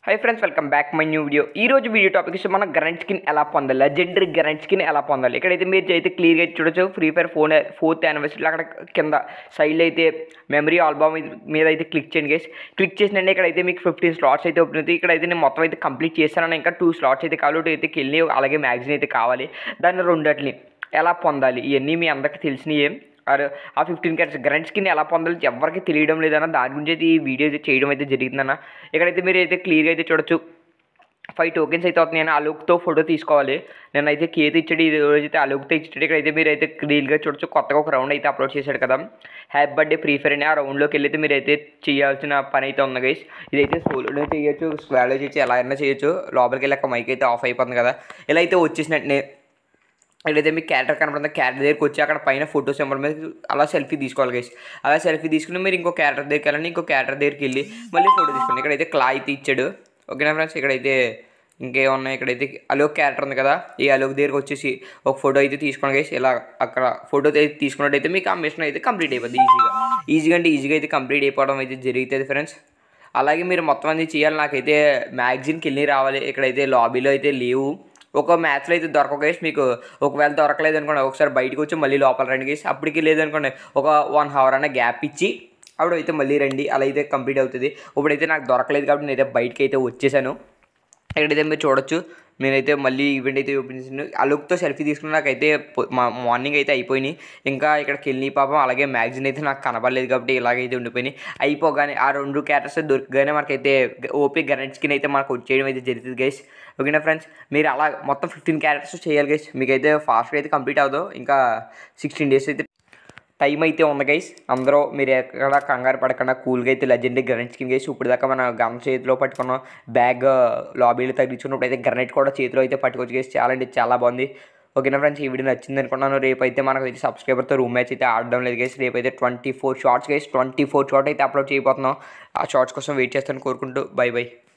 high friends welcome back my new video ఈ రోజు video topic ఇస్తే మన గరెంట్ స్కిన్ ఎలా పొందాలి లెజెండరీ గరెంట్ స్కిన్ ఎలా పొందాలి ఇక్కడైతే మీరు అయితే క్లియర్గా చూడొచ్చు ఫ్రీ ఫైర్ ఫోన్ ఫోర్త్ యానివర్సరీలో అక్కడ కింద సైడ్లో అయితే మెమరీ ఆల్బమ్ మీద అయితే క్లిక్ చేయండి గైస్ క్లిక్ చేసినండి ఇక్కడైతే మీకు ఫిఫ్టీన్ స్లాట్స్ అయితే ఓపెన్ అవుతాయి ఇక్కడైతే నేను మొత్తం అయితే కంప్లీట్ చేస్తాను ఇంకా టూ స్లాట్స్ అయితే కావాలి ఒకటి అయితే కెళ్ళి అలాగే మ్యాగజైన్ అయితే కావాలి దాన్ని రెండట్ని ఎలా పొందాలి ఇవన్నీ మీ అందరికీ తెలిసినవి ఆర్ ఆ ఫిఫ్టీన్ క్యారెట్స్ గ్రంట్ స్కిన్ ఎలా పొందాలి ఎవరికి తెలియడం లేదన్న దాని గురించి అయితే ఈ వీడియో అయితే చేయడం అయితే జరిగిందన్న ఇక్కడైతే మీరు అయితే క్లియర్గా అయితే చూడొచ్చు ఫైవ్ టోకెన్స్ అయితే అవుతున్నాయి ఆ లుక్తో ఫోటో తీసుకోవాలి నేనైతే కేత్ ఇచ్చాడు ఈ రోజు అయితే ఆ లుక్తో ఇచ్చాడు ఇక్కడైతే మీరు అయితే క్లియర్గా చూడొచ్చు కొత్తగా ఒక రౌండ్ అయితే అప్లోడ్ చేశాడు కదా హ్యాపీ బర్త్డే ఫ్రీ ఫైర్ అని ఆ రౌండ్లోకి వెళ్ళి మీరు అయితే చేయాల్సిన పని అయితే ఉంది గైస్ ఇదైతే సోలోనే చేయొచ్చు స్క్వాడ్లో చేయొచ్చు ఎలా అయినా చేయొచ్చు లోపలికి వెళ్ళాక మైక్ అయితే ఆఫ్ అయిపోతుంది కదా ఇలా అయితే వచ్చేసినట్టే ఇక్కడైతే మీకు క్యారెక్టర్ కనపడుతుంది క్యారెక్టర్ దగ్గరికి వచ్చి అక్కడ పైన ఫోటో సింబల్ మీద అలా సెల్ఫీ తీసుకోవాలి గైస్ అలా సెల్ఫీ తీసుకుని మీరు ఇంకో క్యారెక్టర్ దగ్గరికి వెళ్ళండి ఇంకో క్యారెక్టర్ దగ్గరికి వెళ్ళి మళ్ళీ ఫోటో తీసుకోండి ఇక్కడైతే క్లా అయితే ఇచ్చాడు ఓకేనా ఫ్రెండ్స్ ఇక్కడైతే ఇంకేమున్నాయి ఇక్కడైతే అలోక్ క్యారెక్టర్ ఉంది కదా ఈ అలోక్ దగ్గరికి వచ్చేసి ఒక ఫోటో అయితే తీసుకోండి గైస్ ఇలా అక్కడ ఫోటో అయితే తీసుకున్నట్టయితే మీకు ఆ మిషన్ అయితే కంప్లీట్ అయిపోద్ది ఈజీగా ఈజీగా అంటే ఈజీగా అయితే కంప్లీట్ అయిపోవడం అయితే జరుగుతుంది ఫ్రెండ్స్ అలాగే మీరు మొత్తం అన్ని చేయాలి నాకైతే మ్యాగజిన్కి వెళ్ళి రావాలి ఇక్కడైతే లాబీలో అయితే లేవు ఒక మ్యాచ్లో అయితే దొరక గేసి మీకు ఒకవేళ దొరకలేదు అనుకోండి ఒకసారి బయటకు వచ్చి మళ్ళీ లోపల రండి గేసి అప్పటికి లేదనుకోండి ఒక వన్ అవర్ అన్న గ్యాప్ ఇచ్చి అప్పుడు అయితే మళ్ళీ రండి అలా అయితే కంప్లీట్ అవుతుంది ఇప్పుడైతే నాకు దొరకలేదు కాబట్టి నేనైతే బయటకి అయితే వచ్చేసాను ఇక్కడైతే మీరు చూడొచ్చు నేనైతే మళ్ళీ ఈవెంట్ అయితే ఓపెన్ చేసాను ఆ లుక్తో సెల్ఫీ తీసుకుని నాకైతే పొ- మా మార్నింగ్ అయితే అయిపోయినాయి ఇంకా ఇక్కడికి వెళ్ళి పాపం అలాగే మ్యాగజిన్ అయితే నాకు కనబడలేదు కాబట్టి ఇలాగైతే ఉండిపోయినాయి అయిపోగానే ఆ రెండు క్యారెక్టర్స్ దొరకగానే మనకైతే ఓపీ గరెంట్ స్కిన్ అయితే మనకు వచ్చేయడం అయితే జరుగుతుంది గైస్ ఓకేనా ఫ్రెండ్స్ మీరు అలా మొత్తం ఫిఫ్టీన్ క్యారెక్టర్స్ చేయాలి గైస్ మీకైతే ఫాస్ట్గా అయితే కంప్లీట్ అవ్వదు ఇంకా సిక్స్టీన్ డేస్ అయితే టైం అయితే ఉంది గైస్ అందరూ మీరు ఎక్కడ కంగారు పడకుండా కూల్గా అయితే లెజెండరీ గ్రనైట్ స్కిన్ గైస్ ఇప్పుడు దాకా మన గమ్ చేతిలో పట్టుకున్న బ్యాగ్ లాబీలో తగ్గించుకున్నప్పుడు అయితే గ్రనైట్ కూడా చేతిలో అయితే పట్టుకోవచ్చు గైస్ చాలా అంటే చాలా బాగుంది ఓకేనా ఫ్రెండ్స్ ఈ వీడియో నచ్చింది అనుకున్నాను రేపు అయితే మనకు అయితే సబ్స్క్రైబర్తో రూమ్ మ్యాచ్ అయితే ఆడడం లేదు గైస్ రేపు అయితే twenty four shorts guys twenty four short అయితే అప్లోడ్ చేయబోతున్నాం ఆ షార్ట్స్ కోసం వెయిట్ చేస్తాను కోరుకుంటూ బై బై